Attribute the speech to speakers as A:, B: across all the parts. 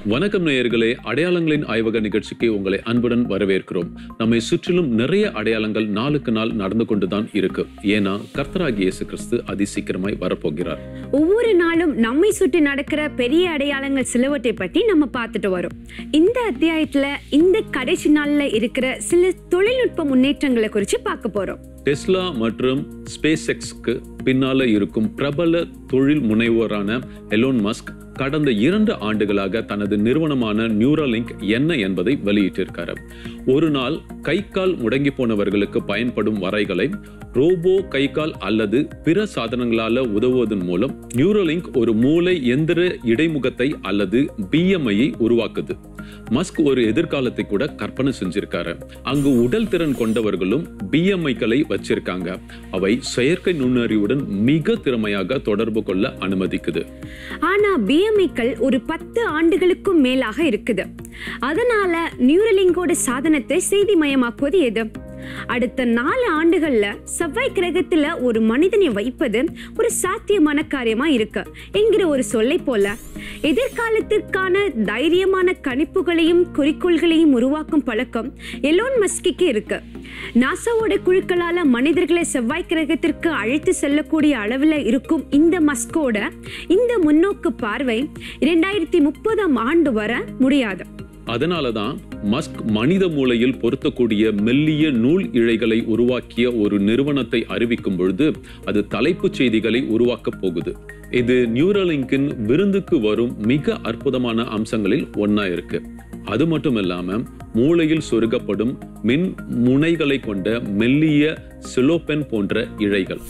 A: வணக்கம் நேயர்களே அடையாளங்களின் ஆய்வக நிகழ்ச்சிக்கு உங்களை அன்புடன் வரவேற்கிறோம் நம்மை சுற்றிலும் நிறைய அடையாளங்கள் நாளுக்கு நாள் நடந்து கொண்டுதான் இருக்கு ஏன்னா கர்த்தராகிய இயேசு கிறிஸ்து அதி சீக்கிரமாய் வரப்போகிறார்
B: ஒவ்வொரு நாளும் நம்மை சுற்றி நடக்கிற பெரிய அடையாளங்கள் சிலவற்றை பற்றி நம்ம பார்த்துட்டு வரோம் இந்த அத்தியாயத்துல இந்த கடைசி நாள்ல இருக்கிற சில தொழில்நுட்ப முன்னேற்றங்களை குறித்து பார்க்க போறோம்
A: டெஸ்லா மற்றும் ஸ்பேஸ் எக்ஸ்க்கு பின்னால இருக்கும் பிரபல தொழில் முனைவோரான எலோன் மஸ்க் கடந்த இரண்டு ஆண்டுகளாக தனது நிறுவனமான நியூரலிங்க் என்ன என்பதை வெளியிட்டிருக்காரு ஒரு நாள் கை கால் முடங்கி போனவர்களுக்கு பயன்படும் வரைகளை ரோபோ கை கால் அல்லது பிற சாதனங்களால உதவுவதன் மூலம் நியூரலிங்க் ஒரு மூளை எந்திர இடைமுகத்தை அல்லது பிஎம்ஐயை உருவாக்குது மஸ்க் ஒரு எதிர்காலத்தை கூட கற்பனை செஞ்சிருக்காரு அங்கு உடல் திறன் கொண்டவர்களும் பிஎம்ஐக்களை வச்சிருக்காங்க அவை செயற்கை நுண்ணறிவுடன் மிக திறமையாக தொடர்பு கொள்ள அனுமதிக்குது
B: ஆனா பிஎம்ஐக்கள் ஒரு பத்து ஆண்டுகளுக்கும் மேலாக இருக்குது அதனால நியூரலிங்கோட சாதனத்தை செய்திமயமாக்குவது எது அடுத்த நாலு ஆண்டுகள்ல செவ்வாய் கிரகத்துல ஒரு மனிதனை வைப்பது ஒரு சாத்தியமான காரியமா இருக்கு என்கிற ஒரு சொல்லை போல எதிர்காலத்திற்கான தைரியமான கணிப்புகளையும் குறிக்கோள்களையும் உருவாக்கும் பழக்கம் எலோன் மஸ்கிக்கு இருக்கு நாசாவோட குழுக்களால மனிதர்களை செவ்வாய் கிரகத்திற்கு அழைத்து செல்லக்கூடிய அளவில் இருக்கும் இந்த மஸ்கோட இந்த முன்னோக்கு பார்வை இரண்டாயிரத்தி முப்பதாம் ஆண்டு வர முடியாது
A: அதனாலதான் மஸ்க் மனித மூளையில் பொருத்தக்கூடிய மெல்லிய நூல் இழைகளை உருவாக்கிய ஒரு நிறுவனத்தை அறிவிக்கும் பொழுது அது தலைப்புச் செய்திகளை உருவாக்கப் போகுது இது நியூரலிங்கின் விருந்துக்கு வரும் மிக அற்புதமான அம்சங்களில் ஒன்னா இருக்கு அது மட்டும் இல்லாம மூளையில் சொருகப்படும் மின் முனைகளை கொண்ட மெல்லிய சிலோபென் போன்ற இழைகள்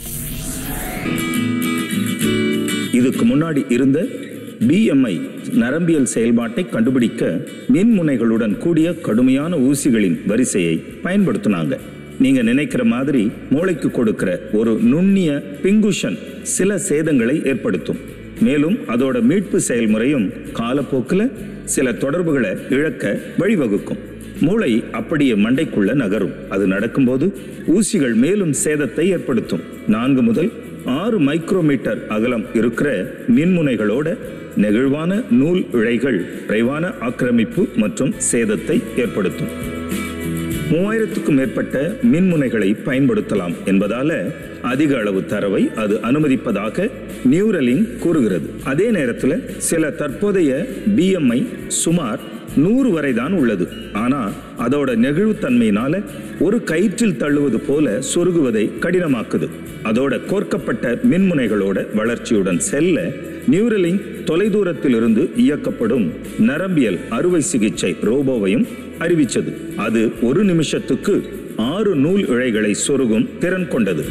C: இதுக்கு முன்னாடி இருந்த பிஎம்ஐ நரம்பியல் செயல்பாட்டை கண்டுபிடிக்க மின்முனைகளுடன் கூடிய கடுமையான ஊசிகளின் வரிசையை பயன்படுத்தினாங்க நீங்க நினைக்கிற மாதிரி மூளைக்கு கொடுக்கிற ஒரு நுண்ணிய பிங்குஷன் சில சேதங்களை ஏற்படுத்தும் மேலும் அதோட மீட்பு செயல்முறையும் காலப்போக்கில் சில தொடர்புகளை இழக்க வழிவகுக்கும் மூளை அப்படியே மண்டைக்குள்ள நகரும் அது நடக்கும்போது ஊசிகள் மேலும் சேதத்தை ஏற்படுத்தும் நான்கு முதல் ஆறு மைக்ரோமீட்டர் அகலம் இருக்கிற மின்முனைகளோட நெகிழ்வான நூல் இழைகள் விரைவான ஆக்கிரமிப்பு மற்றும் சேதத்தை ஏற்படுத்தும் மூவாயிரத்துக்கும் மேற்பட்ட மின்முனைகளை பயன்படுத்தலாம் என்பதால அதிக அளவு தரவை அது அனுமதிப்பதாக நியூரலிங் கூறுகிறது அதே நேரத்தில் சில தற்போதைய பிஎம்ஐ சுமார் நூறு வரை தான் உள்ளது ஆனா அதோட நெகிழ்வுத்தன்மையினால ஒரு கயிற்றில் தள்ளுவது போல சொருகுவதை கடினமாக்குது அதோட கோர்க்கப்பட்ட மின்முனைகளோட வளர்ச்சியுடன் செல்ல நியூரலிங் தொலைதூரத்தில் இருந்து இயக்கப்படும் நரம்பியல் அறுவை சிகிச்சை ரோபோவையும் அறிவிச்சது அது ஒரு நிமிஷத்துக்கு ஆறு நூல் இழைகளை சொருகும் திறன் கொண்டது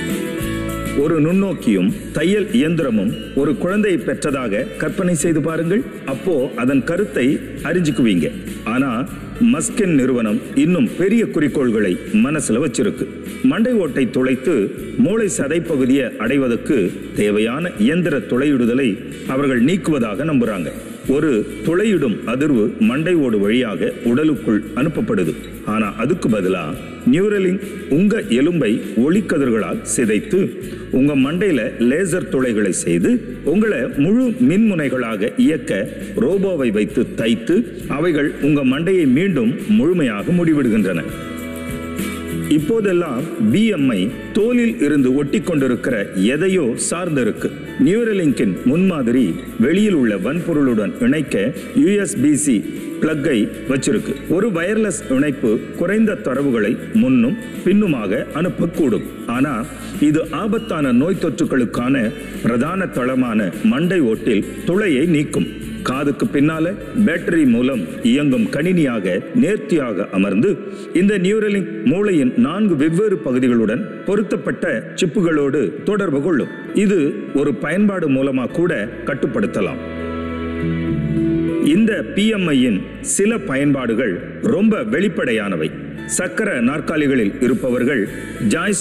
C: ஒரு நுண்ணோக்கியும் தையல் இயந்திரமும் ஒரு குழந்தையை பெற்றதாக கற்பனை செய்து பாருங்கள் அப்போ அதன் கருத்தை அறிஞ்சுக்குவீங்க ஆனா மஸ்கின் நிறுவனம் இன்னும் பெரிய குறிக்கோள்களை மனசுல வச்சிருக்கு மண்டை ஓட்டை துளைத்து மூளை சதை பகுதியை அடைவதற்கு தேவையான இயந்திர துளையிடுதலை அவர்கள் நீக்குவதாக நம்புறாங்க ஒரு துளையிடும் அதிர்வு மண்டை ஓடு வழியாக உடலுக்குள் அனுப்பப்படுது ஆனா அதுக்கு பதிலா நியூரலிங் உங்க எலும்பை ஒளிக்கதிர்களால் சிதைத்து உங்க மண்டையில லேசர் துளைகளை செய்து உங்களை முழு மின்முனைகளாக இயக்க ரோபோவை வைத்து தைத்து அவைகள் உங்க மண்டையை மீண்டும் முழுமையாக முடிவிடுகின்றன இப்போதெல்லாம் பிஎம்ஐ தோலில் இருந்து ஒட்டி கொண்டிருக்கிற எதையோ சார்ந்திருக்கு நியூரலிங்கின் முன்மாதிரி வெளியில் உள்ள வன்பொருளுடன் இணைக்க யூஎஸ்பிசி பிளக்கை வச்சிருக்கு ஒரு வயர்லெஸ் இணைப்பு குறைந்த தரவுகளை முன்னும் பின்னுமாக அனுப்பக்கூடும் ஆனா இது ஆபத்தான நோய் தொற்றுகளுக்கான பிரதான தளமான மண்டை ஓட்டில் துளையை நீக்கும் காதுக்கு பின்னால பேட்டரி மூலம் இயங்கும் கணினியாக நேர்த்தியாக அமர்ந்து இந்த நியூரலிங்க் மூளையின் நான்கு வெவ்வேறு பகுதிகளுடன் பொருத்தப்பட்ட சிப்புகளோடு தொடர்பு கொள்ளும் இது ஒரு பயன்பாடு மூலமா கூட கட்டுப்படுத்தலாம் இந்த பிஎம்ஐயின் சில பயன்பாடுகள் ரொம்ப வெளிப்படையானவை சக்கர நாற்காலிகளில் இருப்பவர்கள் ஜாய்ஸ்டிக்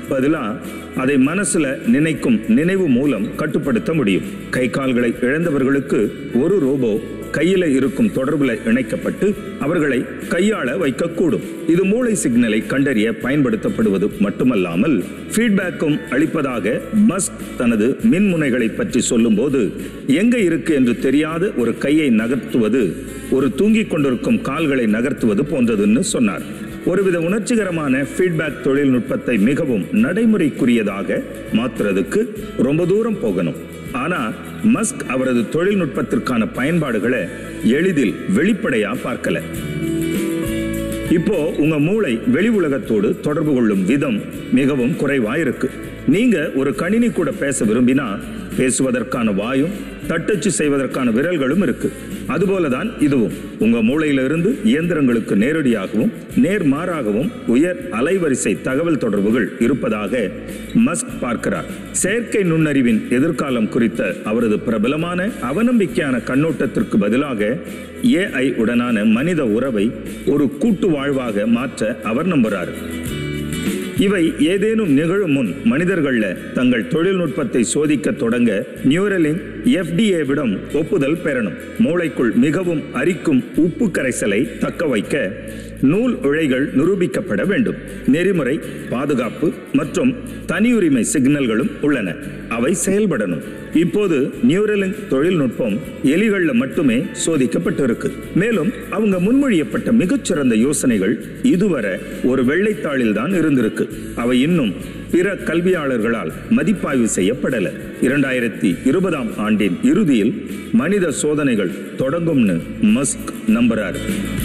C: பதிலா அதை மனசுல நினைக்கும் நினைவு மூலம் கட்டுப்படுத்த முடியும் கை கால்களை இழந்தவர்களுக்கு ஒரு ரோபோ கையில இருக்கும் தொடர்புல இணைக்கப்பட்டு அவர்களை கையாள வைக்கக்கூடும் இது மூளை சிக்னலை கண்டறிய பயன்படுத்தப்படுவது மட்டுமல்லாமல் ஃபீட்பேக்கும் அளிப்பதாக மஸ்க் தனது மின்முனைகளை பற்றி சொல்லும்போது எங்க இருக்கு என்று தெரியாத ஒரு கையை நகர்த்துவது ஒரு தூங்கிக் கொண்டிருக்கும் கால்களை நகர்த்துவது போன்றதுன்னு சொன்னார் ஒருவித உணர்ச்சிகரமான ஃபீட்பேக் தொழில்நுட்பத்தை மிகவும் நடைமுறைக்குரியதாக மாத்துறதுக்கு ரொம்ப தூரம் போகணும் ஆனா மஸ்க் அவரது தொழில்நுட்பத்திற்கான பயன்பாடுகளை எளிதில் வெளிப்படையா பார்க்கல இப்போ உங்க மூளை வெளி உலகத்தோடு தொடர்பு கொள்ளும் விதம் மிகவும் குறைவா இருக்கு நீங்க ஒரு கணினி கூட பேச விரும்பினா பேசுவதற்கான வாயும் தட்டச்சு செய்வதற்கான விரல்களும் இருக்கு அதுபோலதான் இதுவும் உங்க மூளையிலிருந்து இயந்திரங்களுக்கு நேரடியாகவும் நேர்மாறாகவும் உயர் அலைவரிசை தகவல் தொடர்புகள் இருப்பதாக மஸ்க் பார்க்கிறார் செயற்கை நுண்ணறிவின் எதிர்காலம் குறித்த அவரது பிரபலமான அவநம்பிக்கையான கண்ணோட்டத்திற்கு பதிலாக ஏஐ உடனான மனித உறவை ஒரு கூட்டு வாழ்வாக மாற்ற அவர் நம்புகிறார் இவை ஏதேனும் நிகழும் முன் மனிதர்கள்ல தங்கள் தொழில்நுட்பத்தை சோதிக்க தொடங்க நியூரலிங் எஃப்டிஏவிடம் ஒப்புதல் பெறணும் மூளைக்குள் மிகவும் அரிக்கும் உப்பு கரைசலை தக்க வைக்க நூல் இழைகள் நிரூபிக்கப்பட வேண்டும் நெறிமுறை பாதுகாப்பு மற்றும் தனியுரிமை சிக்னல்களும் உள்ளன அவை செயல்படணும் இப்போது நியூரலிங்க் தொழில்நுட்பம் எலிகள்ல மட்டுமே சோதிக்கப்பட்டிருக்கு மேலும் அவங்க முன்மொழியப்பட்ட மிகச்சிறந்த யோசனைகள் இதுவரை ஒரு வெள்ளைத்தாளில் தான் இருந்திருக்கு அவை இன்னும் பிற கல்வியாளர்களால் மதிப்பாய்வு செய்யப்படல இரண்டாயிரத்தி இருபதாம் ஆண்டின் இறுதியில் மனித சோதனைகள் தொடங்கும்னு மஸ்க் நம்புறாரு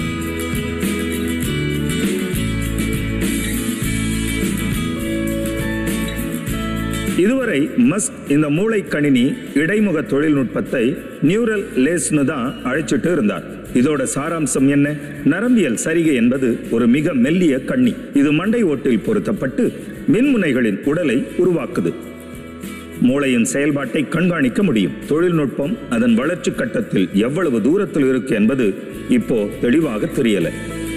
C: இதுவரை மஸ்க் இந்த மூளை கணினி இடைமுக தொழில்நுட்பத்தை நியூரல் லேஸ்னு தான் அழைச்சிட்டு இருந்தார் இதோட சாராம்சம் என்ன நரம்பியல் சரிகை என்பது ஒரு மிக மெல்லிய கண்ணி இது மண்டை ஓட்டில் பொருத்தப்பட்டு மின்முனைகளின் உடலை உருவாக்குது மூளையின் செயல்பாட்டை கண்காணிக்க முடியும் தொழில்நுட்பம் அதன் வளர்ச்சி கட்டத்தில் எவ்வளவு தூரத்தில் இருக்கு என்பது இப்போ தெளிவாக தெரியல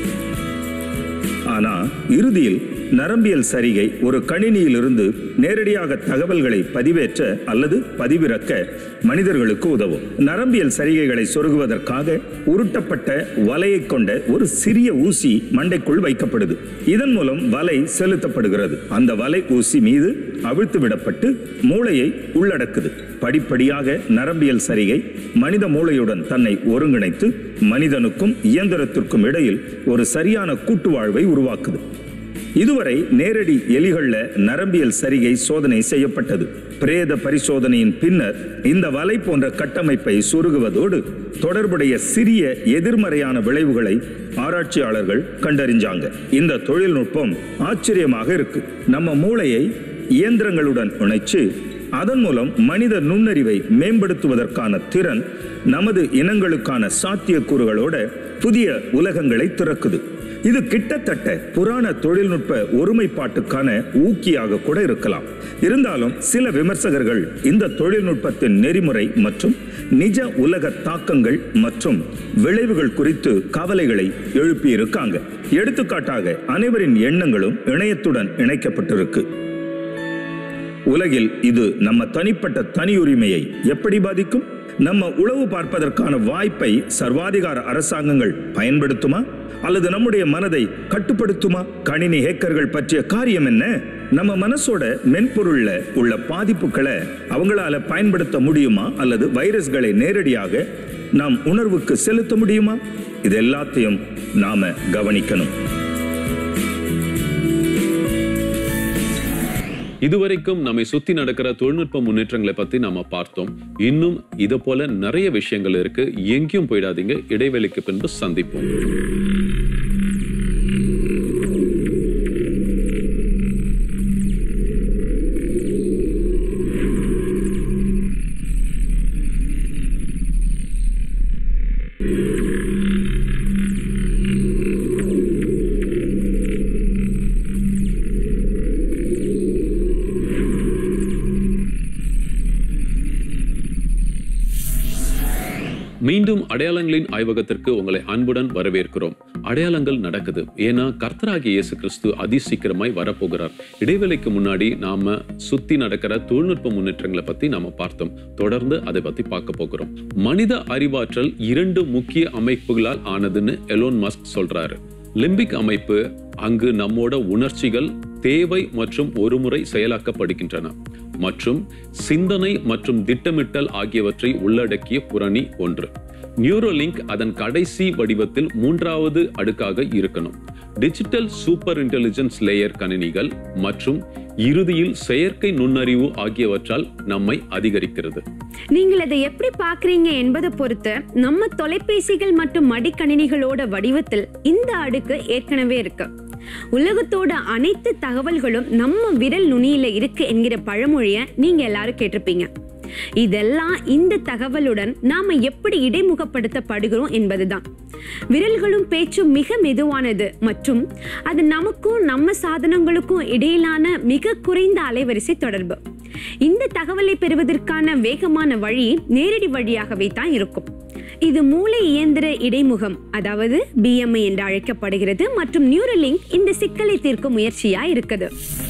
C: ஆனா இறுதியில் நரம்பியல் சரிகை ஒரு கணினியிலிருந்து நேரடியாக தகவல்களை பதிவேற்ற அல்லது பதிவிறக்க மனிதர்களுக்கு உதவும் நரம்பியல் சரிகைகளை சொருகுவதற்காக உருட்டப்பட்ட வலையை கொண்ட ஒரு சிறிய ஊசி மண்டைக்குள் வைக்கப்படுது இதன் மூலம் வலை செலுத்தப்படுகிறது அந்த வலை ஊசி மீது அவிழ்த்து விடப்பட்டு மூளையை உள்ளடக்குது படிப்படியாக நரம்பியல் சரிகை மனித மூளையுடன் தன்னை ஒருங்கிணைத்து மனிதனுக்கும் இயந்திரத்திற்கும் இடையில் ஒரு சரியான கூட்டு வாழ்வை உருவாக்குது இதுவரை நேரடி எலிகள்ல நரம்பியல் சரிகை சோதனை செய்யப்பட்டது பிரேத பரிசோதனையின் பின்னர் இந்த வலை போன்ற கட்டமைப்பை சுருகுவதோடு தொடர்புடைய சிறிய எதிர்மறையான விளைவுகளை ஆராய்ச்சியாளர்கள் கண்டறிஞ்சாங்க இந்த தொழில்நுட்பம் ஆச்சரியமாக இருக்கு நம்ம மூளையை இயந்திரங்களுடன் இணைச்சு அதன் மூலம் மனித நுண்ணறிவை மேம்படுத்துவதற்கான திறன் நமது இனங்களுக்கான சாத்தியக்கூறுகளோட புதிய உலகங்களை திறக்குது இது கிட்டத்தட்ட புராண தொழில்நுட்ப ஒருமைப்பாட்டுக்கான ஊக்கியாக கூட இருக்கலாம் இருந்தாலும் சில விமர்சகர்கள் இந்த தொழில்நுட்பத்தின் நெறிமுறை மற்றும் நிஜ உலக தாக்கங்கள் மற்றும் விளைவுகள் குறித்து கவலைகளை எழுப்பியிருக்காங்க எடுத்துக்காட்டாக அனைவரின் எண்ணங்களும் இணையத்துடன் இணைக்கப்பட்டிருக்கு உலகில் இது நம்ம தனிப்பட்ட தனியுரிமையை எப்படி பாதிக்கும் நம்ம உளவு பார்ப்பதற்கான வாய்ப்பை சர்வாதிகார அரசாங்கங்கள் பயன்படுத்துமா அல்லது நம்முடைய மனதை கட்டுப்படுத்துமா கணினி ஹேக்கர்கள் பற்றிய காரியம் என்ன நம்ம மனசோட மென்பொருள்ல உள்ள பாதிப்புகளை அவங்களால பயன்படுத்த முடியுமா அல்லது வைரஸ்களை நேரடியாக நாம் உணர்வுக்கு செலுத்த முடியுமா இது எல்லாத்தையும் நாம கவனிக்கணும்
A: இதுவரைக்கும் நம்மை சுத்தி நடக்கிற தொழில்நுட்ப முன்னேற்றங்களை பத்தி நாம பார்த்தோம் இன்னும் இத போல நிறைய விஷயங்கள் இருக்கு எங்கேயும் போயிடாதீங்க இடைவெளிக்கு பின்பு சந்திப்போம் மீண்டும் அடையாளங்களின் ஆய்வகத்திற்கு உங்களை அன்புடன் வரவேற்கிறோம் அடையாளங்கள் நடக்குது ஏன்னா கர்த்தராகிய இயேசு கிறிஸ்து அதிசீக்கிரமாய் வரப்போகிறார் இடைவேளைக்கு முன்னாடி நாம சுத்தி நடக்கிற தொழில்நுட்ப முன்னேற்றங்களை பத்தி நாம பார்த்தோம் தொடர்ந்து அதை பத்தி பார்க்க போகிறோம் மனித அறிவாற்றல் இரண்டு முக்கிய அமைப்புகளால் ஆனதுன்னு எலோன் மஸ்க் சொல்றாரு லிம்பிக் அமைப்பு அங்கு நம்மோட உணர்ச்சிகள் தேவை மற்றும் ஒருமுறை செயலாக்கப்படுகின்றன மற்றும் சிந்தனை மற்றும் திட்டமிட்டல் ஆகியவற்றை உள்ளடக்கிய புரணி ஒன்று நியூரோலிங்க் அதன் கடைசி வடிவத்தில் மூன்றாவது அடுக்காக இருக்கணும் டிஜிட்டல் சூப்பர் இன்டெலிஜென்ஸ் லேயர் கணினிகள் மற்றும் இறுதியில் செயற்கை நுண்ணறிவு ஆகியவற்றால் நம்மை அதிகரிக்கிறது
B: நீங்கள் அதை எப்படி பார்க்கறீங்க என்பதை பொறுத்து நம்ம தொலைபேசிகள் மற்றும் மடிக்கணினிகளோட வடிவத்தில் இந்த அடுக்கு ஏற்கனவே இருக்கு உலகத்தோட அனைத்து தகவல்களும் நம்ம விரல் நுனியில இருக்கு என்கிற பழமொழிய நீங்க எல்லாரும் கேட்டிருப்பீங்க இதெல்லாம் இந்த தகவலுடன் நாம எப்படி இடைமுகப்படுத்தப்படுகிறோம் என்பதுதான் விரல்களும் பேச்சும் மிக மெதுவானது மற்றும் அது நமக்கும் நம்ம சாதனங்களுக்கும் இடையிலான மிக குறைந்த அலைவரிசை தொடர்பு இந்த தகவலை பெறுவதற்கான வேகமான வழி நேரடி வழியாகவே தான் இருக்கும் இது மூளை இயந்திர இடைமுகம் அதாவது பிஎம்ஐ என்று அழைக்கப்படுகிறது மற்றும் நியூரலிங்க் இந்த சிக்கலை தீர்க்கும் முயற்சியா இருக்குது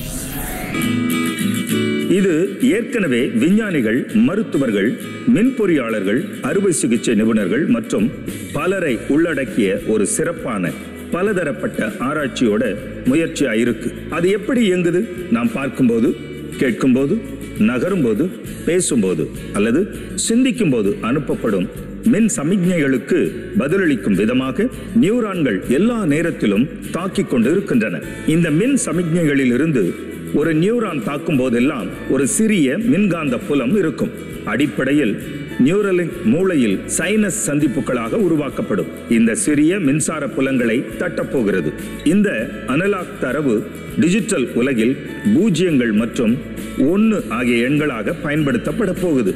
C: இது ஏற்கனவே விஞ்ஞானிகள் மருத்துவர்கள் மின்பொறியாளர்கள் அறுவை சிகிச்சை நிபுணர்கள் மற்றும் பலரை உள்ளடக்கிய ஒரு சிறப்பான பலதரப்பட்ட ஆராய்ச்சியோட முயற்சியா இருக்கு அது எப்படி இயங்குது நாம் பார்க்கும்போது கேட்கும்போது நகரும்போது பேசும்போது அல்லது சிந்திக்கும்போது அனுப்பப்படும் மின் சமிக்ஞைகளுக்கு பதிலளிக்கும் விதமாக நியூரான்கள் எல்லா நேரத்திலும் தாக்கிக் கொண்டு இருக்கின்றன இந்த மின் சமிக்ஞைகளில் இருந்து ஒரு நியூரான் தாக்கும் போதெல்லாம் ஒரு சிறிய மின்காந்த புலம் இருக்கும் அடிப்படையில் நியூரலிங் மூளையில் சைனஸ் சந்திப்புகளாக உருவாக்கப்படும் இந்த சிறிய மின்சார புலங்களை தட்டப்போகிறது இந்த அனலாக் தரவு டிஜிட்டல் உலகில் பூஜ்ஜியங்கள் மற்றும் ஒன்று ஆகிய எண்களாக பயன்படுத்தப்பட போகுது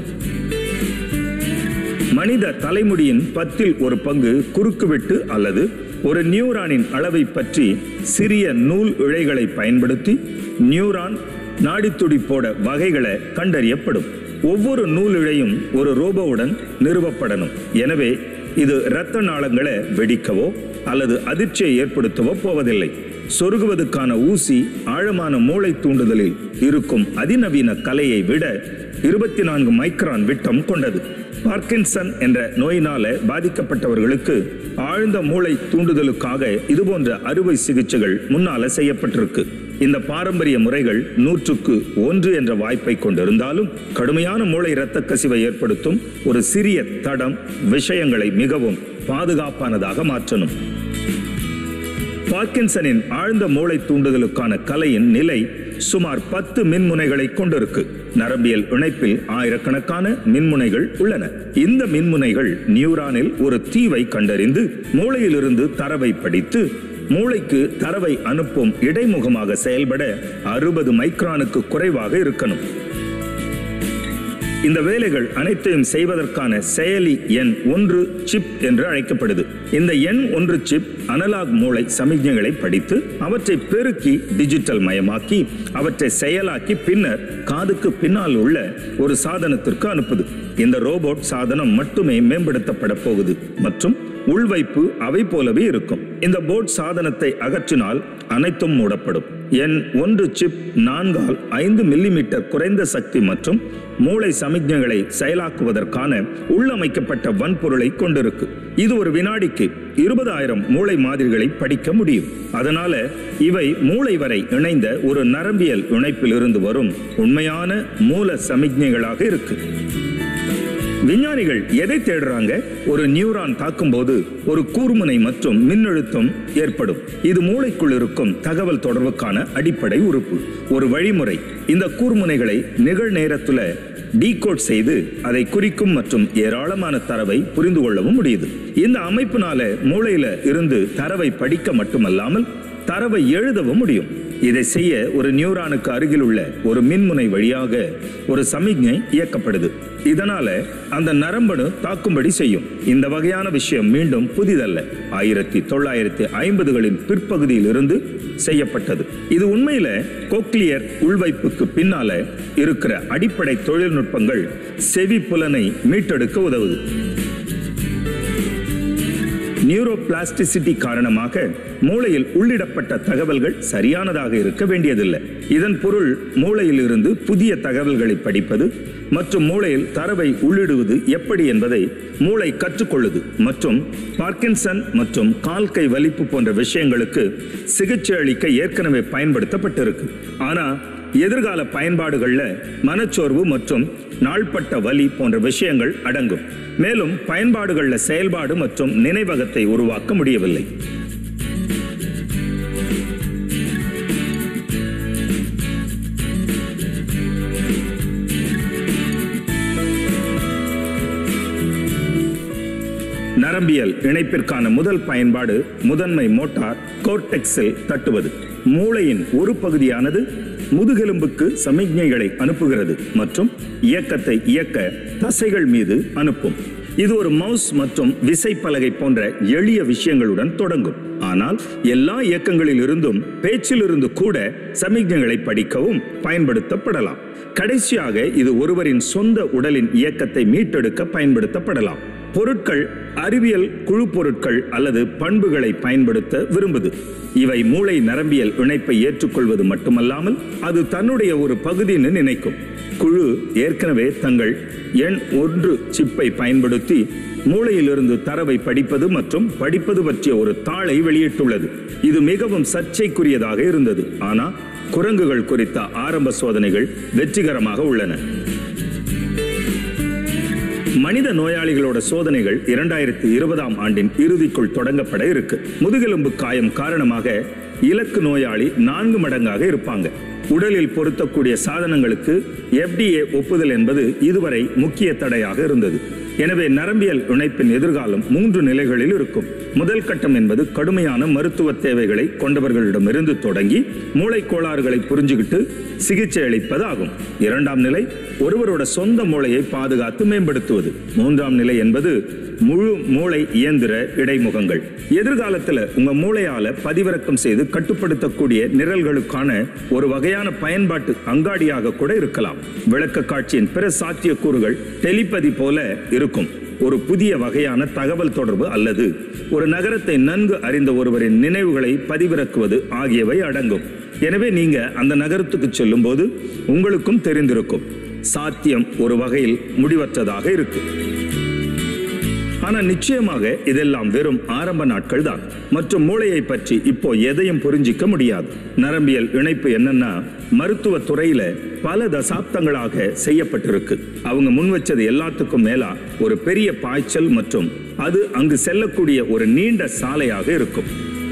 C: மனித தலைமுடியின் பத்தில் ஒரு பங்கு குறுக்குவெட்டு அல்லது ஒரு நியூரானின் அளவை பற்றி சிறிய நூல் இழைகளை பயன்படுத்தி நியூரான் நாடித்துடிப்போட வகைகளை கண்டறியப்படும் ஒவ்வொரு நூல் இழையும் ஒரு ரோபோவுடன் நிறுவப்படணும் எனவே இது இரத்த நாளங்களை வெடிக்கவோ அல்லது அதிர்ச்சியை ஏற்படுத்தவோ போவதில்லை சொருகுவதற்கான ஊசி ஆழமான மூளை தூண்டுதலில் இருக்கும் அதிநவீன கலையை விட இருபத்தி நான்கு மைக்ரான் விட்டம் கொண்டது பார்க்கின்சன் என்ற நோயினால பாதிக்கப்பட்டவர்களுக்கு ஆழ்ந்த மூளை தூண்டுதலுக்காக இதுபோன்ற அறுவை சிகிச்சைகள் முன்னால செய்யப்பட்டிருக்கு இந்த பாரம்பரிய முறைகள் நூற்றுக்கு ஒன்று என்ற வாய்ப்பை கொண்டிருந்தாலும் கடுமையான மூளை இரத்த கசிவை ஏற்படுத்தும் ஒரு சிறிய தடம் விஷயங்களை மிகவும் பாதுகாப்பானதாக மாற்றணும் பார்க்கின்சனின் ஆழ்ந்த மூளை தூண்டுதலுக்கான கலையின் நிலை சுமார் பத்து மின்முனைகளை கொண்டிருக்கு நரம்பியல் இணைப்பில் ஆயிரக்கணக்கான மின்முனைகள் உள்ளன இந்த மின்முனைகள் நியூரானில் ஒரு தீவை கண்டறிந்து மூளையிலிருந்து தரவை படித்து மூளைக்கு தரவை அனுப்பும் இடைமுகமாக செயல்பட அறுபது மைக்ரானுக்கு குறைவாக இருக்கணும் இந்த வேலைகள் அனைத்தையும் செய்வதற்கான செயலி எண் ஒன்று சிப் என்று அழைக்கப்படுது இந்த எண் ஒன்று சிப் அனலாக் மூளை சமிக்ஞைகளை படித்து அவற்றை பெருக்கி டிஜிட்டல் மயமாக்கி அவற்றை செயலாக்கி பின்னர் காதுக்கு பின்னால் உள்ள ஒரு சாதனத்திற்கு அனுப்புது இந்த ரோபோட் சாதனம் மட்டுமே மேம்படுத்தப்பட போகுது மற்றும் உள்வைப்பு அவை போலவே இருக்கும் இந்த போர்ட் சாதனத்தை அகற்றினால் அனைத்தும் மூடப்படும் என் ஒன்று சிப் நான்கால் ஐந்து மில்லிமீட்டர் குறைந்த சக்தி மற்றும் மூளை சமிக்ஞைகளை செயலாக்குவதற்கான உள்ளமைக்கப்பட்ட வன்பொருளை கொண்டிருக்கு இது ஒரு வினாடிக்கு இருபதாயிரம் மூளை மாதிரிகளை படிக்க முடியும் அதனால இவை மூளை வரை இணைந்த ஒரு நரம்பியல் இணைப்பில் இருந்து வரும் உண்மையான மூல சமிக்ஞைகளாக இருக்கு விஞ்ஞானிகள் எதை தேடுறாங்க ஒரு நியூரான் தாக்கும்போது ஒரு கூர்முனை மற்றும் மின்னழுத்தம் ஏற்படும் இது மூளைக்குள் இருக்கும் தகவல் தொடர்புக்கான அடிப்படை உறுப்பு ஒரு வழிமுறை இந்த கூர்முனைகளை நிகழ்நேரத்துல டீகோட் செய்து அதை குறிக்கும் மற்றும் ஏராளமான தரவை புரிந்து கொள்ளவும் முடியுது இந்த அமைப்பினால மூளையில இருந்து தரவை படிக்க மட்டுமல்லாமல் தரவை எழுதவும் முடியும் இதை செய்ய ஒரு நியூரானுக்கு அருகில் உள்ள ஒரு மின்முனை வழியாக ஒரு சமிக்ஞை இயக்கப்படுது இதனால அந்த நரம்பணு தாக்கும்படி செய்யும் இந்த வகையான விஷயம் மீண்டும் புதிதல்ல ஆயிரத்தி தொள்ளாயிரத்தி ஐம்பதுகளின் பிற்பகுதியில் இருந்து செய்யப்பட்டது இது உண்மையில கோக்லியர் உள்வைப்புக்கு பின்னால இருக்கிற அடிப்படை தொழில்நுட்பங்கள் செவி புலனை மீட்டெடுக்க உதவுது நியூரோபிளாஸ்டிசிட்டி காரணமாக மூளையில் உள்ளிடப்பட்ட தகவல்கள் சரியானதாக இருக்க வேண்டியதில்லை இதன் பொருள் மூளையில் இருந்து புதிய தகவல்களை படிப்பது மற்றும் மூளையில் தரவை உள்ளிடுவது எப்படி என்பதை மூளை கற்றுக்கொள்ளுது மற்றும் பார்க்கின்சன் மற்றும் கால் கை வலிப்பு போன்ற விஷயங்களுக்கு சிகிச்சை அளிக்க ஏற்கனவே பயன்படுத்தப்பட்டிருக்கு ஆனா எதிர்கால பயன்பாடுகள்ல மனச்சோர்வு மற்றும் நாள்பட்ட வலி போன்ற விஷயங்கள் அடங்கும் மேலும் பயன்பாடுகள்ல செயல்பாடு மற்றும் நினைவகத்தை உருவாக்க முடியவில்லை நரம்பியல் இணைப்பிற்கான முதல் பயன்பாடு முதன்மை மோட்டார் கோர்டெக்ஸில் தட்டுவது மூளையின் ஒரு பகுதியானது முதுகெலும்புக்கு சமிக்ஞைகளை அனுப்புகிறது மற்றும் இயக்கத்தை இயக்க தசைகள் மீது அனுப்பும் இது ஒரு மவுஸ் மற்றும் விசைப்பலகை போன்ற எளிய விஷயங்களுடன் தொடங்கும் ஆனால் எல்லா இயக்கங்களில் இருந்தும் பேச்சிலிருந்து கூட சமிக்ஞைகளை படிக்கவும் பயன்படுத்தப்படலாம் கடைசியாக இது ஒருவரின் சொந்த உடலின் இயக்கத்தை மீட்டெடுக்க பயன்படுத்தப்படலாம் பொருட்கள் அறிவியல் குழு பொருட்கள் அல்லது பண்புகளை பயன்படுத்த விரும்புது இவை மூளை நரம்பியல் இணைப்பை ஏற்றுக்கொள்வது மட்டுமல்லாமல் அது தன்னுடைய ஒரு பகுதின்னு நினைக்கும் குழு ஏற்கனவே தங்கள் எண் ஒன்று சிப்பை பயன்படுத்தி மூளையிலிருந்து தரவை படிப்பது மற்றும் படிப்பது பற்றிய ஒரு தாளை வெளியிட்டுள்ளது இது மிகவும் சர்ச்சைக்குரியதாக இருந்தது ஆனால் குரங்குகள் குறித்த ஆரம்ப சோதனைகள் வெற்றிகரமாக உள்ளன மனித நோயாளிகளோட சோதனைகள் இரண்டாயிரத்தி இருபதாம் ஆண்டின் இறுதிக்குள் தொடங்கப்பட இருக்கு முதுகெலும்பு காயம் காரணமாக இலக்கு நோயாளி நான்கு மடங்காக இருப்பாங்க உடலில் பொருத்தக்கூடிய சாதனங்களுக்கு எஃப்டிஏ ஒப்புதல் என்பது இதுவரை முக்கிய தடையாக இருந்தது எனவே நரம்பியல் இணைப்பின் எதிர்காலம் மூன்று நிலைகளில் இருக்கும் முதல் கட்டம் என்பது கடுமையான மருத்துவ தேவைகளை கொண்டவர்களிடமிருந்து தொடங்கி மூளை கோளாறுகளை புரிஞ்சுக்கிட்டு சிகிச்சை அளிப்பது ஆகும் இரண்டாம் நிலை ஒருவரோட சொந்த மூளையை பாதுகாத்து மேம்படுத்துவது மூன்றாம் நிலை என்பது முழு மூளை இயந்திர இடைமுகங்கள் எதிர்காலத்துல உங்க மூளையால பதிவிறக்கம் செய்து கட்டுப்படுத்தக்கூடிய நிரல்களுக்கான ஒரு வகையான பயன்பாட்டு அங்காடியாக கூட இருக்கலாம் விளக்க காட்சியின் பிற சாத்தியக்கூறுகள் டெலிபதி போல இருக்கும் ஒரு புதிய வகையான தகவல் தொடர்பு அல்லது ஒரு நகரத்தை நன்கு அறிந்த ஒருவரின் நினைவுகளை பதிவிறக்குவது ஆகியவை அடங்கும் எனவே நீங்க அந்த நகரத்துக்கு செல்லும் போது உங்களுக்கும் தெரிந்திருக்கும் சாத்தியம் ஒரு வகையில் முடிவற்றதாக இருக்கு ஆனா நிச்சயமாக இதெல்லாம் வெறும் ஆரம்ப நாட்கள் தான் மற்றும் மூளையை பற்றி இப்போ எதையும் புரிஞ்சிக்க முடியாது நரம்பியல் இணைப்பு என்னன்னா மருத்துவ துறையில பல தசாப்தங்களாக செய்யப்பட்டிருக்கு அவங்க முன் வச்சது எல்லாத்துக்கும் மேலா ஒரு பெரிய பாய்ச்சல் மற்றும் அது அங்கு செல்லக்கூடிய ஒரு நீண்ட சாலையாக இருக்கும்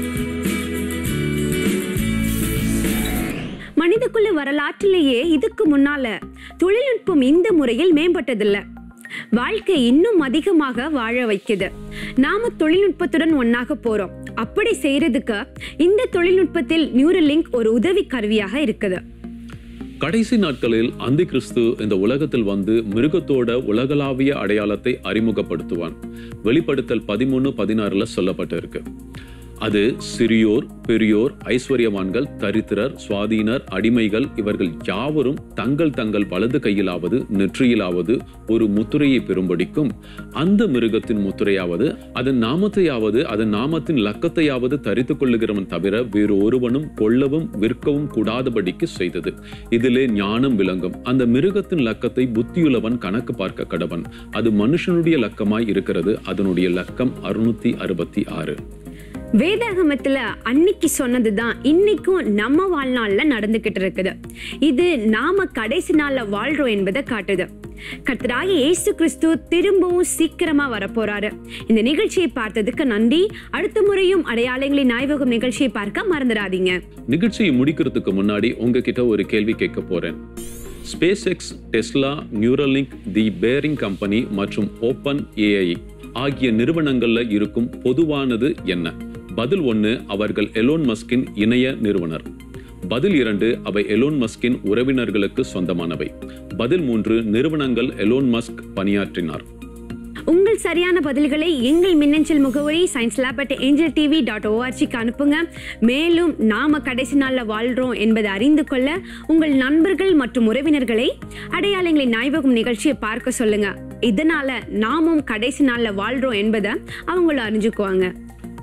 B: மனிதக்குள்ள வரலாற்றிலேயே இதுக்கு முன்னால தொழில்நுட்பம் இந்த முறையில் மேம்பட்டதில்ல வாழ்க்கை இன்னும் அதிகமாக வாழ வைக்குது நாம தொழில்நுட்பத்துடன் ஒன்னாக போறோம் அப்படி செய்யறதுக்கு இந்த தொழில்நுட்பத்தில் நியூரலிங்க் ஒரு உதவி கருவியாக இருக்குது
A: கடைசி நாட்களில் அந்தி கிறிஸ்து இந்த உலகத்தில் வந்து மிருகத்தோட உலகளாவிய அடையாளத்தை அறிமுகப்படுத்துவான் வெளிப்படுத்தல் பதிமூணு பதினாறுல சொல்லப்பட்டிருக்கு அது சிறியோர் பெரியோர் ஐஸ்வர்யவான்கள் தரித்திரர் சுவாதீனர் அடிமைகள் இவர்கள் யாவரும் தங்கள் தங்கள் வலது கையிலாவது நெற்றியிலாவது ஒரு முத்திரையை பெறும்படிக்கும் அந்த மிருகத்தின் முத்திரையாவது அதன் நாமத்தையாவது அதன் நாமத்தின் லக்கத்தையாவது தரித்துக் கொள்ளுகிறவன் தவிர வேறு ஒருவனும் கொள்ளவும் விற்கவும் கூடாதபடிக்கு செய்தது இதிலே ஞானம் விளங்கும் அந்த மிருகத்தின் லக்கத்தை புத்தியுள்ளவன் கணக்கு பார்க்க கடவன் அது மனுஷனுடைய லக்கமாய் இருக்கிறது அதனுடைய லக்கம் அறுநூத்தி அறுபத்தி ஆறு
B: வேதாகமத்துல அன்னைக்கு சொன்னதுதான் இன்னைக்கும் நம்ம வாழ்நாள்ல நடந்துகிட்டு இருக்குது இது நாம கடைசி நாள்ல வாழ்றோம் என்பதை காட்டுது கர்த்தராகி இயேசு கிறிஸ்து திரும்பவும் சீக்கிரமா வரப்போறாரு இந்த நிகழ்ச்சியை பார்த்ததுக்கு நன்றி அடுத்த முறையும் அடையாளங்களின் ஆய்வகம் நிகழ்ச்சியை பார்க்க மறந்துடாதீங்க
A: நிகழ்ச்சியை முடிக்கிறதுக்கு முன்னாடி உங்ககிட்ட ஒரு கேள்வி கேட்க போறேன் Space X Tesla Neuralink the Boring company மற்றும் ஓப்பன் ஏஐ ஆகிய நிறுவனங்கள்ல இருக்கும் பொதுவானது என்ன பதில் ஒன்று அவர்கள் எலோன் மஸ்கின் இணைய நிறுவனர் பதில் இரண்டு அவை எலோன் மஸ்கின் உறவினர்களுக்கு சொந்தமானவை பதில் மூன்று நிறுவனங்கள் எலோன் மஸ்க் பணியாற்றினார்
B: உங்கள் சரியான பதில்களை எங்கள் மின்னஞ்சல் முகவரி science lab at angel TV dot ஓஆர்ஜிக்கு அனுப்புங்க மேலும் நாம கடைசி நாள்ல வாழ்றோம் என்பதை அறிந்து கொள்ள உங்கள் நண்பர்கள் மற்றும் உறவினர்களை அடையாளங்களின் ஞாபகம் நிகழ்ச்சியை பார்க்க சொல்லுங்க இதனால நாமும் கடைசி நாள்ல வாழ்றோம் என்பதை அவங்கள அறிஞ்சுக்குவாங்க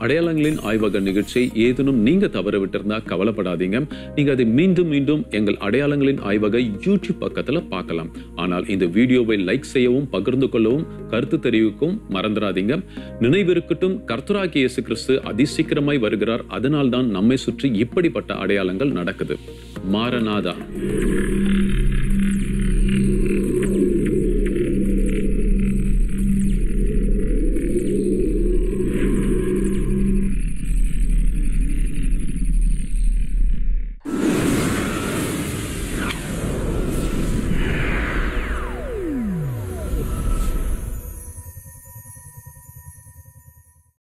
A: அடையாளங்களின் ஆய்வக நிகழ்ச்சியை ஏதேனும் நீங்க தவற விட்டிருந்தா கவலைப்படாதீங்க நீங்க அதை மீண்டும் மீண்டும் எங்கள் அடையாளங்களின் ஆய்வக யூடியூப் பக்கத்துல பார்க்கலாம் ஆனால் இந்த வீடியோவை லைக் செய்யவும் பகிர்ந்து கொள்ளவும் கருத்து தெரிவிக்கவும் மறந்துடாதீங்க நினைவிருக்கட்டும் கர்த்தராகிய இயேசு கிறிஸ்து அதிசீக்கிரமாய் வருகிறார் அதனால்தான் நம்மை சுற்றி இப்படிப்பட்ட அடையாளங்கள் நடக்குது மாரநாதா